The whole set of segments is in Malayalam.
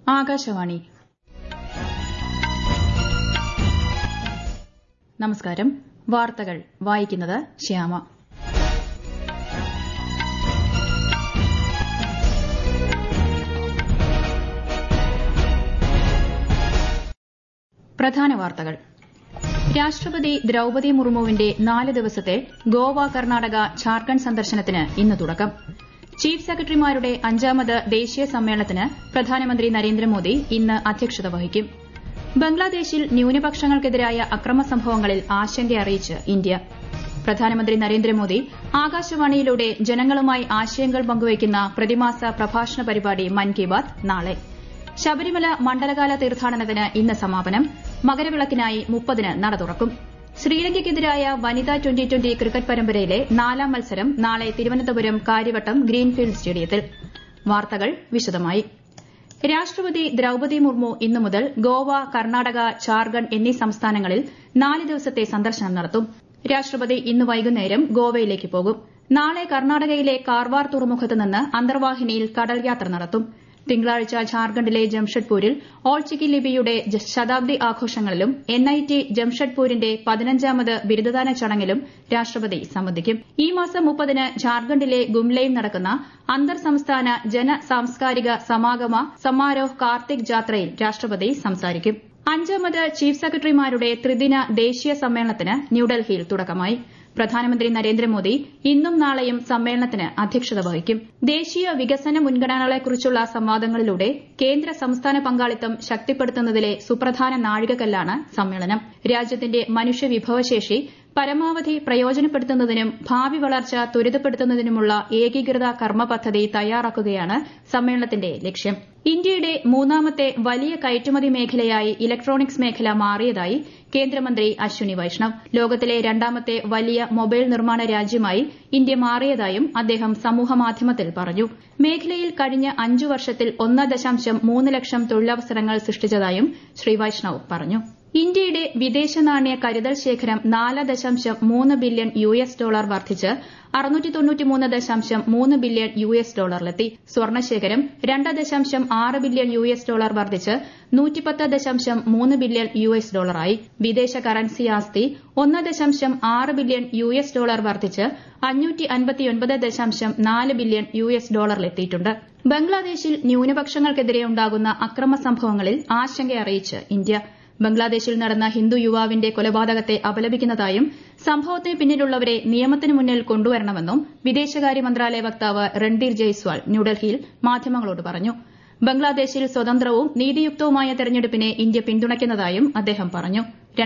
ആകാശവാണി നമസ്കാരം വാർത്തകൾ വായിക്കുന്നത് ശ്യാമ പ്രധാന വാർത്തകൾ രാഷ്ട്രപതി ദ്രൌപതി മുർമുവിന്റെ നാല് ദിവസത്തെ ഗോവ കർണാടക ഝാർഖണ്ഡ് സന്ദർശനത്തിന് ഇന്ന് തുടക്കം ചീഫ് സെക്രട്ടറിമാരുടെ അഞ്ചാമത് ദേശീയ സമ്മേളനത്തിന് പ്രധാനമന്ത്രി നരേന്ദ്രമോദി ഇന്ന് അധ്യക്ഷത വഹിക്കും ബംഗ്ലാദേശിൽ ന്യൂനപക്ഷങ്ങൾക്കെതിരായ അക്രമ സംഭവങ്ങളിൽ ആശങ്ക അറിയിച്ച് ഇന്ത്യ പ്രധാനമന്ത്രി നരേന്ദ്രമോദി ആകാശവാണിയിലൂടെ ജനങ്ങളുമായി ആശയങ്ങൾ പങ്കുവയ്ക്കുന്ന പ്രതിമാസ പ്രഭാഷണ പരിപാടി മൻ കി ബാത് നാളെ ശബരിമല മണ്ഡലകാല തീർത്ഥാടനത്തിന് ഇന്ന് സമാപനം മകരവിളക്കിനായി മുപ്പതിന് നട തുറക്കും ശ്രീലങ്കയ്ക്കെതിരായ വനിതാ ട്വന്റി ട്വന്റി ക്രിക്കറ്റ് പരമ്പരയിലെ നാലാം മത്സരം നാളെ തിരുവനന്തപുരം കാര്യവട്ടം ഗ്രീൻഫീൽഡ് സ്റ്റേഡിയത്തിൽ വാർത്തകൾ വിശദമായി രാഷ്ട്രപതി ദ്രൌപതി മുർമു ഇന്നു മുതൽ ഗോവ കർണാടക ഝാർഖണ്ഡ് എന്നീ സംസ്ഥാനങ്ങളിൽ നാല് ദിവസത്തെ സന്ദർശനം നടത്തും രാഷ്ട്രപതി ഇന്ന് വൈകുന്നേരം ഗോവയിലേക്ക് പോകും നാളെ കർണാടകയിലെ കാർവാർ തുറമുഖത്ത് നിന്ന് അന്തർവാഹിനിയിൽ കടൽയാത്ര നടത്തും തിങ്കളാഴ്ച ഝാർഖണ്ഡിലെ ജംഷഡ്പൂരിൽ ഓൾ ചിക്കി ലിപിയുടെ ശതാബ്ദി ആഘോഷങ്ങളിലും എൻ ഐ ടി ജംഷഡ്പൂരിന്റെ പതിനഞ്ചാമത് ബിരുദദാന ചടങ്ങിലും രാഷ്ട്രപതി സംബന്ധിക്കും ഈ മാസം മുപ്പതിന് ഝാർഖണ്ഡിലെ ഗുംലയിൽ നടക്കുന്ന അന്തർ സംസ്ഥാന ജന സാംസ്കാരിക സമാഗമ സമാരോഹ് കാർത്തിക് ജാത്രയിൽ രാഷ്ട്രപതി സംസാരിക്കും അഞ്ചാമത് ചീഫ് സെക്രട്ടറിമാരുടെ ത്രിദിന ദേശീയ സമ്മേളനത്തിന് ന്യൂഡൽഹിയിൽ തുടക്കമായി പ്രധാനമന്ത്രി നരേന്ദ്രമോദി ഇന്നും നാളെയും സമ്മേളനത്തിന് അധ്യക്ഷത വഹിക്കും ദേശീയ വികസന മുൻഗണനകളെക്കുറിച്ചുള്ള സംവാദങ്ങളിലൂടെ കേന്ദ്ര സംസ്ഥാന പങ്കാളിത്തം ശക്തിപ്പെടുത്തുന്നതിലെ സുപ്രധാന നാഴികക്കല്ലാണ് സമ്മേളനം രാജ്യത്തിന്റെ മനുഷ്യവിഭവശേഷി പരമാവധി പ്രയോജനപ്പെടുത്തുന്നതിനും ഭാവി വളർച്ച ത്വരിതപ്പെടുത്തുന്നതിനുമുള്ള ഏകീകൃത കർമ്മ പദ്ധതി തയ്യാറാക്കുകയാണ് സമ്മേളനത്തിന്റെ ലക്ഷ്യം ഇന്ത്യയുടെ മൂന്നാമത്തെ വലിയ കയറ്റുമതി മേഖലയായി ഇലക്ട്രോണിക്സ് മേഖല മാറിയതായി കേന്ദ്രമന്ത്രി അശ്വിനി വൈഷ്ണവ് ലോകത്തിലെ രണ്ടാമത്തെ വലിയ മൊബൈൽ നിർമ്മാണ രാജ്യമായി ഇന്ത്യ മാറിയതായും അദ്ദേഹം സമൂഹമാധ്യമത്തിൽ പറഞ്ഞു മേഖലയിൽ കഴിഞ്ഞ അഞ്ചു വർഷത്തിൽ ഒന്ന് ദശാംശം മൂന്ന് ലക്ഷം തൊഴിലവസരങ്ങൾ സൃഷ്ടിച്ചതായും ശ്രീ വൈഷ്ണവ് പറഞ്ഞു ഇന്ത്യയുടെ വിദേശ നാണ്യ കരുതൽ ശേഖരം നാല് ദശാംശം മൂന്ന് ബില്യൺ യു എസ് ഡോളർ വർദ്ധിച്ച് അറുന്നൂറ്റി തൊണ്ണൂറ്റിമൂന്ന് ദശാംശം മൂന്ന് ബില്യൺ യു എസ് ഡോളറിലെത്തി സ്വർണ്ണശേഖരം രണ്ട് ദശാംശം ആറ് ബില്യൺ യു എസ് ഡോളർ വർദ്ധിച്ച് നൂറ്റിപ്പത്ത് ദശാംശം മൂന്ന് ബില്യൺ യു എസ് ഡോളറായി വിദേശ കറൻസി ആസ്തി ഒന്ന് ദശാംശം ആറ് ബില്യൺ യു എസ് ഡോളർ വർദ്ധിച്ച് അഞ്ഞൂറ്റി അൻപത്തിയൊൻപത് ദശാംശം നാല് ബില്യൺ യു എസ് ഡോളറിലെത്തിയിട്ടുണ്ട് ബംഗ്ലാദേശിൽ ന്യൂനപക്ഷങ്ങൾക്കെതിരെ ഉണ്ടാകുന്ന അക്രമ സംഭവങ്ങളിൽ ആശങ്ക അറിയിച്ച് ഇന്ത്യ ബംഗ്ലാദേശിൽ നടന്ന ഹിന്ദു യുവാവിന്റെ കൊലപാതകത്തെ അപലപിക്കുന്നതായും സംഭവത്തിന് പിന്നിലുള്ളവരെ നിയമത്തിന് മുന്നിൽ കൊണ്ടുവരണമെന്നും വിദേശകാര്യ മന്ത്രാലയ വക്താവ് രൺധീർ ജയ്സ്വാൾ ന്യൂഡൽഹിയിൽ മാധ്യമങ്ങളോട് പറഞ്ഞു ബംഗ്ലാദേശിൽ സ്വതന്ത്രവും നീതിയുക്തവുമായ തെരഞ്ഞെടുപ്പിനെ ഇന്ത്യ പിന്തുണയ്ക്കുന്നതായും അദ്ദേഹം പറഞ്ഞു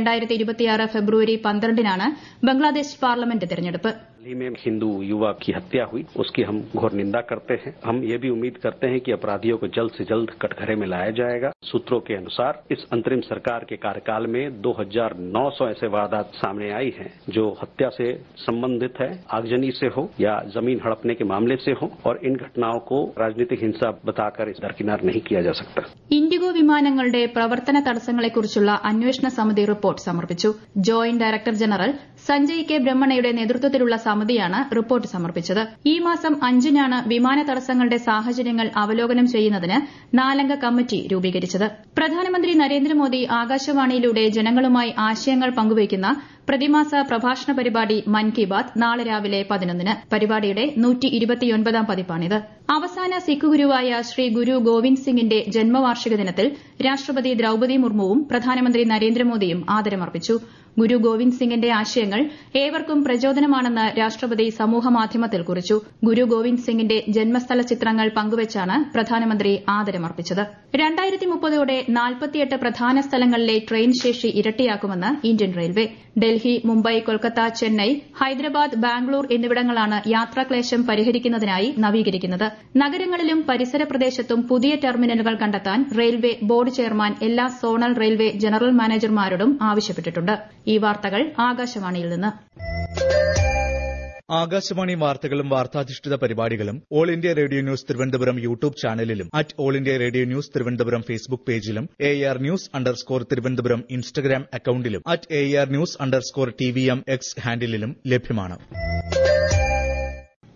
ഫെബ്രുവരി പന്ത്രണ്ടിനാണ് ബംഗ്ലാദേശ് പാർലമെന്റ് തെരഞ്ഞെടുപ്പ് दिल्ली में हिंदू युवा की हत्या हुई उसकी हम घोर निंदा करते हैं हम ये भी उम्मीद करते हैं कि अपराधियों को जल्द से जल्द कटघरे में लाया जाएगा सूत्रों के अनुसार इस अंतरिम सरकार के कार्यकाल में 2,900 ऐसे वारदात सामने आई हैं जो हत्या से संबंधित है आगजनी से हो या जमीन हड़पने के मामले से हो और इन घटनाओं को राजनीतिक हिंसा बताकर इस दरकिनार नहीं किया जा सकता ഇൻഡിഗോ വിമാനങ്ങളുടെ പ്രവർത്തന തടസ്സങ്ങളെക്കുറിച്ചുള്ള അന്വേഷണ സമിതി റിപ്പോർട്ട് സമർപ്പിച്ചു joint director general Sanjay K ബ്രഹ്മണയുടെ നേതൃത്വത്തിലുള്ള സമിതിയാണ് റിപ്പോർട്ട് സമർപ്പിച്ചത് ഈ മാസം അഞ്ചിനാണ് വിമാന തടസ്സങ്ങളുടെ സാഹചര്യങ്ങൾ അവലോകനം ചെയ്യുന്നതിന് നാലംഗ കമ്മിറ്റി രൂപീകരിച്ചത് പ്രധാനമന്ത്രി നരേന്ദ്രമോദി ആകാശവാണിയിലൂടെ ജനങ്ങളുമായി ആശയങ്ങൾ പങ്കുവയ്ക്കുന്ന പ്രതിമാസ പ്രഭാഷണ പരിപാടി മൻ കി ബാത് നാളെ രാവിലെ പതിനൊന്നിന് പരിപാടിയുടെ പതിപ്പാണിത് അവസാന സിഖ് ഗുരുവായ ശ്രീ ഗുരു ഗോവിന്ദ് സിംഗിന്റെ ജന്മവാർഷിക ദിനത്തിൽ രാഷ്ട്രപതി ദ്രൌപതി മുർമുവും പ്രധാനമന്ത്രി നരേന്ദ്രമോദിയും ആദരമർപ്പിച്ചു ഗുരു ഗോവിന്ദ് സിംഗിന്റെ ആശയങ്ങൾ ഏവർക്കും പ്രചോദനമാണെന്ന് രാഷ്ട്രപതി സമൂഹമാധ്യമത്തിൽ കുറിച്ചു ഗുരു ഗോവിന്ദ് സിംഗിന്റെ ജന്മസ്ഥല ചിത്രങ്ങൾ പങ്കുവച്ചാണ് പ്രധാനമന്ത്രി ആദരമർപ്പിച്ചത് രണ്ടായിരത്തി മുപ്പതോടെ നാൽപ്പത്തിയെട്ട് പ്രധാന സ്ഥലങ്ങളിലെ ട്രെയിൻ ശേഷി ഇരട്ടിയാക്കുമെന്ന് ഇന്ത്യൻ റെയിൽവേ ഡൽഹി മുംബൈ കൊൽക്കത്ത ചെന്നൈ ഹൈദരാബാദ് ബാംഗ്ലൂർ എന്നിവിടങ്ങളാണ് യാത്രാക്ലേശം പരിഹരിക്കുന്നതിനായി നവീകരിക്കുന്നത് നഗരങ്ങളിലും പരിസര പ്രദേശത്തും പുതിയ ടെർമിനലുകൾ കണ്ടെത്താൻ റെയിൽവേ ബോർഡ് ചെയർമാൻ എല്ലാ സോണൽ റെയിൽവേ ജനറൽ മാനേജർമാരോടും ആവശ്യപ്പെട്ടിട്ടുണ്ട് ഈ വാർത്തകൾ ആകാശവാണിയിൽ നിന്ന് ആകാശവാണി വാർത്തകളും വാർത്താധിഷ്ഠിത പരിപാടികളും All India Radio news Thiruvananthapuram YouTube ചാനലിലും at All India Radio news Thiruvananthapuram Facebook പേജിലും A R news underscore Thiruvananthapuram Instagram അക്കൌണ്ടിലും at A R news underscore T V M X ഹാൻഡിലും ലഭ്യമാണ്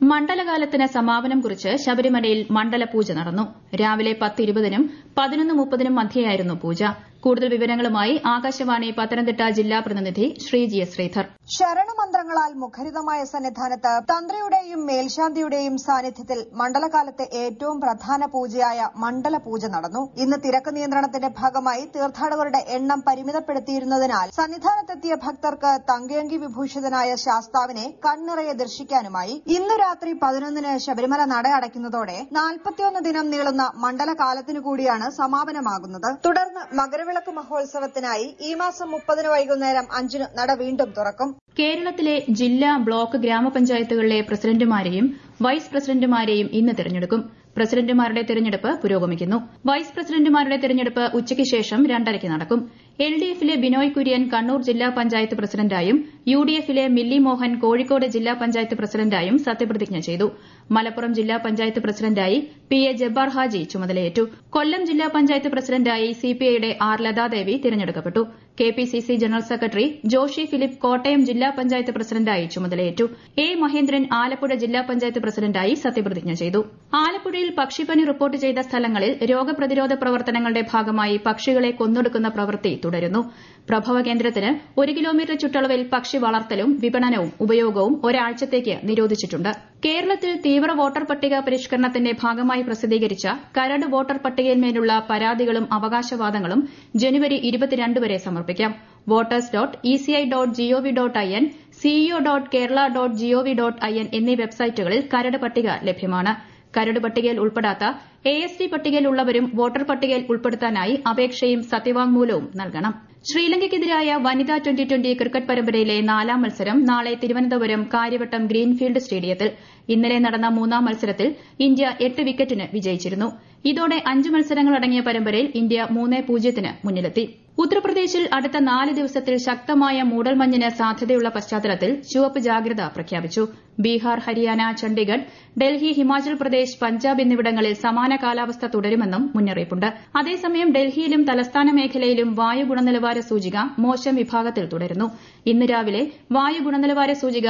മണ്ഡലകാലത്തിന് സമാപനം കുറിച്ച് ശബരിമലയിൽ മണ്ഡലപൂജ നടന്നു രാവിലെ പത്ത് ഇരുപതിനും പതിനൊന്ന് മുപ്പതിനും മധ്യേയായിരുന്നു പൂജ കൂടുതൽ വിവരങ്ങളുമായി ആകാശവാണി പത്തനംതിട്ട ജില്ലാ പ്രതിനിധി ശ്രീജി എസ് ശ്രീധർ ശരണമന്ത്രങ്ങളാൽ മുഖരിതമായ സന്നിധാനത്ത് തന്ത്രിയുടെയും മേൽശാന്തിയുടെയും സാന്നിധ്യത്തിൽ മണ്ഡലകാലത്തെ ഏറ്റവും പ്രധാന പൂജയായ മണ്ഡല പൂജ നടന്നു ഇന്ന് തിരക്ക് നിയന്ത്രണത്തിന്റെ ഭാഗമായി തീർത്ഥാടകരുടെ എണ്ണം പരിമിതപ്പെടുത്തിയിരുന്നതിനാൽ സന്നിധാനത്തെത്തിയ ഭക്തർക്ക് തങ്കയങ്കി വിഭൂഷിതനായ ശാസ്താവിനെ കണ്ണിറയെ ദർശിക്കാനുമായി ഇന്ന് രാത്രി പതിനൊന്നിന് ശബരിമല നട അടയ്ക്കുന്നതോടെ നാൽപ്പത്തിയൊന്ന് ദിനം നീളുന്ന മണ്ഡലകാലത്തിനു കൂടിയാണ് സമാപനമാകുന്നത് തുടർന്ന് മകരവിളക്ക് മഹോത്സവത്തിനായി ഈ മാസം മുപ്പതിന് വൈകുന്നേരം അഞ്ചിന് നട വീണ്ടും തുറക്കും കേരളത്തിലെ ജില്ലാ ബ്ലോക്ക് ഗ്രാമപഞ്ചായത്തുകളിലെ പ്രസിഡന്റുമാരെയും വൈസ് പ്രസിഡന്റുമാരെയും ഇന്ന് തെരഞ്ഞെടുക്കും പ്രസിഡന്റുമാരുടെ തെരഞ്ഞെടുപ്പ് പുരോഗമിക്കുന്നു വൈസ് പ്രസിഡന്റുമാരുടെ തെരഞ്ഞെടുപ്പ് ഉച്ചയ്ക്ക് ശേഷം രണ്ടരയ്ക്ക് നടക്കും എൽ ഡി എഫിലെ ബിനോയ് കുര്യൻ കണ്ണൂർ ജില്ലാ പഞ്ചായത്ത് പ്രസിഡന്റായും യു ഡി എഫിലെ മില്ലി മോഹൻ കോഴിക്കോട് ജില്ലാ പഞ്ചായത്ത് പ്രസിഡന്റായും സത്യപ്രതിജ്ഞ ചെയ്തു മലപ്പുറം ജില്ലാ പഞ്ചായത്ത് പ്രസിഡന്റായി പി എ ജബ്ബാർ ഹാജി ചുമതലയേറ്റു കൊല്ലം ജില്ലാ പഞ്ചായത്ത് പ്രസിഡന്റായി സിപിഐയുടെ ആർ ലതാദേവി തിരഞ്ഞെടുക്കപ്പെട്ടു K P C C general secretary Joshy Philip Kottayam ജില്ലാ പഞ്ചായത്ത് പ്രസിഡന്റായി ചുമതലയേറ്റു എ മഹേന്ദ്രൻ ആലപ്പുഴ ജില്ലാ പഞ്ചായത്ത് പ്രസിഡന്റായി സത്യപ്രതിജ്ഞ ചെയ്തു ആലപ്പുഴയിൽ പക്ഷിപ്പനി റിപ്പോർട്ട് ചെയ്ത സ്ഥലങ്ങളിൽ രോഗപ്രതിരോധ പ്രവർത്തനങ്ങളുടെ ഭാഗമായി പക്ഷികളെ കൊന്നൊടുക്കുന്ന പ്രവൃത്തി തുടരുന്നു പ്രഭവ കേന്ദ്രത്തിന് ഒരു കിലോമീറ്റർ ചുറ്റളവിൽ പക്ഷി വളർത്തലും വിപണനവും ഉപയോഗവും ഒരാഴ്ചത്തേക്ക് നിരോധിച്ചിട്ടുണ്ട് കേരളത്തിൽ തീവ്ര വോട്ടർ പട്ടിക പരിഷ്കരണത്തിന്റെ ഭാഗമായി പ്രസിദ്ധീകരിച്ച കരട് വോട്ടർ പട്ടികയിന്മേലുള്ള പരാതികളും അവകാശവാദങ്ങളും ജനുവരി ഇരുപത്തിരണ്ട് വരെ സമർപ്പിക്കാം voters dot ECI dot GOV dot I N CEO dot Kerala dot GOV dot I N എന്നീ വെബ്സൈറ്റുകളിൽ കരട് പട്ടിക ലഭ്യമാണ് കരട് പട്ടികയിൽ ഉൾപ്പെടാത്ത എ എസ് ടി പട്ടികയിലുള്ളവരും വോട്ടർ പട്ടികയിൽ ഉൾപ്പെടുത്താനായി അപേക്ഷയും സത്യവാങ്മൂലവും നൽകണം ശ്രീലങ്കയ്ക്കെതിരായ വനിതാ ട്വന്റി ട്വന്റി ക്രിക്കറ്റ് പരമ്പരയിലെ നാലാം മത്സരം നാളെ തിരുവനന്തപുരം കാര്യവട്ടം ഗ്രീൻഫീൽഡ് സ്റ്റേഡിയത്തിൽ ഇന്നലെ നടന്ന മൂന്നാം മത്സരത്തിൽ ഇന്ത്യ എട്ട് വിക്കറ്റിന് വിജയിച്ചിരുന്നു ഇതോടെ അഞ്ച് മത്സരങ്ങളടങ്ങിയ പരമ്പരയിൽ ഇന്ത്യ മൂന്ന് പൂജ്യത്തിന് മുന്നിലെത്തി ഉത്തർപ്രദേശിൽ അടുത്ത നാല് ദിവസത്തിൽ ശക്തമായ മൂടൽമഞ്ഞിന് സാധ്യതയുള്ള പശ്ചാത്തലത്തിൽ ചുവപ്പ് ജാഗ്രത പ്രഖ്യാപിച്ചു ബീഹാർ ഹരിയാന ചണ്ഡിഗഡ് ഡൽഹി ഹിമാചൽ പ്രദേശ് പഞ്ചാബ് എന്നിവിടങ്ങളിൽ സമാന കാലാവസ്ഥ തുടരുമെന്നും മുന്നറിയിപ്പുണ്ട് അതേസമയം ഡൽഹിയിലും തലസ്ഥാന മേഖലയിലും വായു ഗുണനിലവാര സൂചിക മോശം വിഭാഗത്തിൽ തുടരുന്നു ഇന്ന് രാവിലെ വായു ഗുണനിലവാര സൂചിക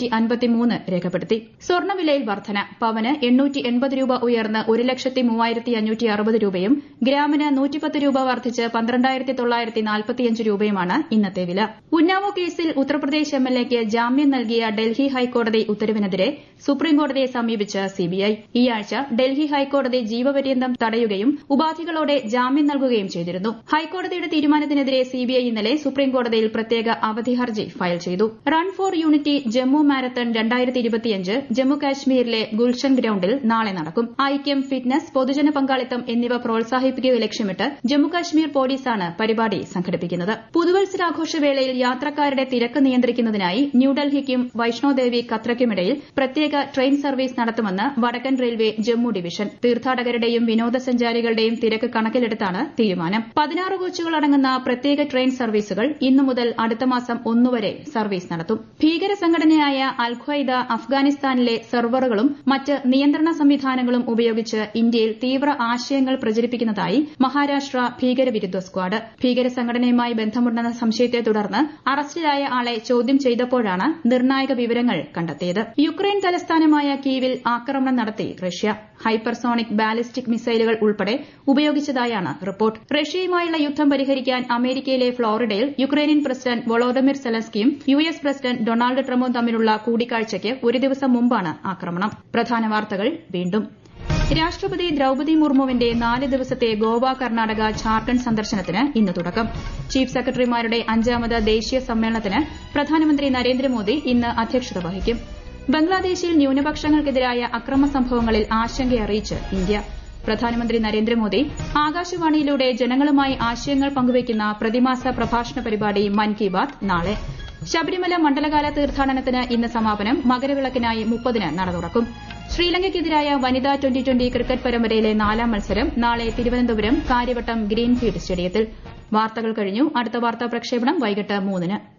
രേഖപ്പെടുത്തി സ്വർണ്ണവിലയിൽ വർധന പവന് രൂപ ഉയർന്ന് ഒരു ലക്ഷത്തി മൂവായിരത്തി അഞ്ഞൂറ്റി അറുപത് രൂപയും ഗ്രാമിന് നൂറ്റിപ്പത്ത് രൂപ വർദ്ധിച്ച് പന്ത്രണ്ടായിരത്തി തൊള്ളായിരത്തി നാൽപ്പത്തിയഞ്ച് രൂപയുമാണ് ഇന്നത്തെ വില ഉന്നാവോ കേസിൽ ഉത്തർപ്രദേശ് എംഎൽഎക്ക് ജാമ്യം നൽകിയ ഡൽഹി ഹൈക്കോടതി ഉത്തരവിനെതിരെ സുപ്രീംകോടതിയെ സമീപിച്ച് സിബിഐ ഈ ആഴ്ച ഡൽഹി ഹൈക്കോടതി ജീവപര്യന്തം തടയുകയും ഉപാധികളോടെ ജാമ്യം നൽകുകയും ചെയ്തിരുന്നു ഹൈക്കോടതിയുടെ തീരുമാനത്തിനെതിരെ സിബിഐ ഇന്നലെ സുപ്രീംകോടതിയിൽ പ്രത്യേക അവധി ഹർജി ഫയൽ ചെയ്തു run for unity Jammu marathon രണ്ടായിരത്തി ഇരുപത്തിയഞ്ച് ജമ്മു കാശ്മീരിലെ ഗുൽഷൻ ഗ്രൌണ്ടിൽ നാളെ നടക്കും ഐക്യം ഫിറ്റ്നസ് പൊതുജന പങ്കാളിത്തം എന്നിവ പ്രോത്സാഹിപ്പിക്കുക ലക്ഷ്യമിട്ട് ജമ്മുകാശ്മീർ പോലീസാണ് പരിപാടി സംഘടിപ്പിക്കുന്നത് പുതുവത്സരാഘോഷവേളയിൽ യാത്രക്കാരുടെ തിരക്ക് നിയന്ത്രിക്കുന്നതിനായി ന്യൂഡൽഹിക്കും വൈഷ്ണോദേവി കത്രയ്ക്കുമിടയിൽ പ്രത്യേക ട്രെയിൻ സർവീസ് നടത്തുമെന്ന് വടക്കൻ റെയിൽവേ ജമ്മു ഡിവിഷൻ തീർത്ഥാടകരുടെയും വിനോദസഞ്ചാരികളുടെയും തിരക്ക് കണക്കിലെടുത്താണ് തീരുമാനം പതിനാറ് കോച്ചുകൾ അടങ്ങുന്ന പ്രത്യേക ട്രെയിൻ സർവീസുകൾ ഇന്നു മുതൽ അടുത്ത മാസം ഒന്നുവരെ സർവീസ് നടത്തും ഭീകര സംഘടനയായ അൽഖ്വയ്ദ അഫ്ഗാനിസ്ഥാനിലെ സെർവറുകളും മറ്റ് നിയന്ത്രണ സംവിധാനങ്ങളും ഉപയോഗിച്ച് ഇന്ത്യയിൽ തീവ്ര ആശയങ്ങൾ പ്രചരിപ്പിക്കുന്നതായി മഹാരാഷ്ട്ര ഭീകരവിരുദ്ധ സ്ക്വാഡ് ഭീകര സംഘടനയുമായി ബന്ധമുണ്ടെന്ന സംശയത്തെ തുടർന്ന് അറസ്റ്റിലായ ആളെ ചോദ്യം ചെയ്തപ്പോഴാണ് നിർണായക വിവരങ്ങൾ കണ്ടെത്തിയത് യുക്രൈൻ തലസ്ഥാനമായ കീവിൽ ആക്രമണം നടത്തി റഷ്യ ഹൈപ്പർസോണിക് ബാലിസ്റ്റിക് മിസൈലുകൾ ഉൾപ്പെടെ ഉപയോഗിച്ചതായാണ് റിപ്പോർട്ട് റഷ്യയുമായുള്ള യുദ്ധം പരിഹരിക്കാൻ അമേരിക്കയിലെ ഫ്ളോറിഡയിൽ യുക്രൈനിയൻ പ്രസിഡന്റ് വൊളോഡമിർ സെലൻസ്കിയും യു എസ് പ്രസിഡന്റ് ഡൊണാൾഡ് ട്രംപും തമ്മിലുള്ള കൂടിക്കാഴ്ചയ്ക്ക് ഒരു ദിവസം മുമ്പാണ് ആക്രമണം പ്രധാന വാർത്തകൾ വീണ്ടും രാഷ്ട്രപതി ദ്രൌപതി മുർമുവിന്റെ നാല് ദിവസത്തെ ഗോവ കർണാടക ഝാർഖണ്ഡ് സന്ദർശനത്തിന് ഇന്ന് തുടക്കം ചീഫ് സെക്രട്ടറിമാരുടെ അഞ്ചാമത് ദേശീയ സമ്മേളനത്തിന് പ്രധാനമന്ത്രി നരേന്ദ്രമോദി ഇന്ന് അധ്യക്ഷത വഹിക്കും ബംഗ്ലാദേശിൽ ന്യൂനപക്ഷങ്ങൾക്കെതിരായ അക്രമ സംഭവങ്ങളിൽ ആശങ്കയറിയിച്ച് ഇന്ത്യ പ്രധാനമന്ത്രി നരേന്ദ്രമോദി ആകാശവാണിയിലൂടെ ജനങ്ങളുമായി ആശയങ്ങൾ പങ്കുവയ്ക്കുന്ന പ്രതിമാസ പ്രഭാഷണ പരിപാടി മൻ കി ബാത് നാളെ ശബരിമല മണ്ഡലകാല തീർത്ഥാടനത്തിന് ഇന്ന് സമാപനം മകരവിളക്കിനായി മുപ്പതിന് നട തുറക്കും ശ്രീലങ്കയ്ക്കെതിരായ വനിതാ ട്വന്റി ട്വന്റി ക്രിക്കറ്റ് പരമ്പരയിലെ നാലാം മത്സരം നാളെ തിരുവനന്തപുരം കാര്യവട്ടം ഗ്രീൻഫീൽഡ് സ്റ്റേഡിയത്തിൽ വാർത്തകൾ കഴിഞ്ഞു അടുത്ത വാർത്താ പ്രക്ഷേപണം വൈകിട്ട് മൂന്നിന്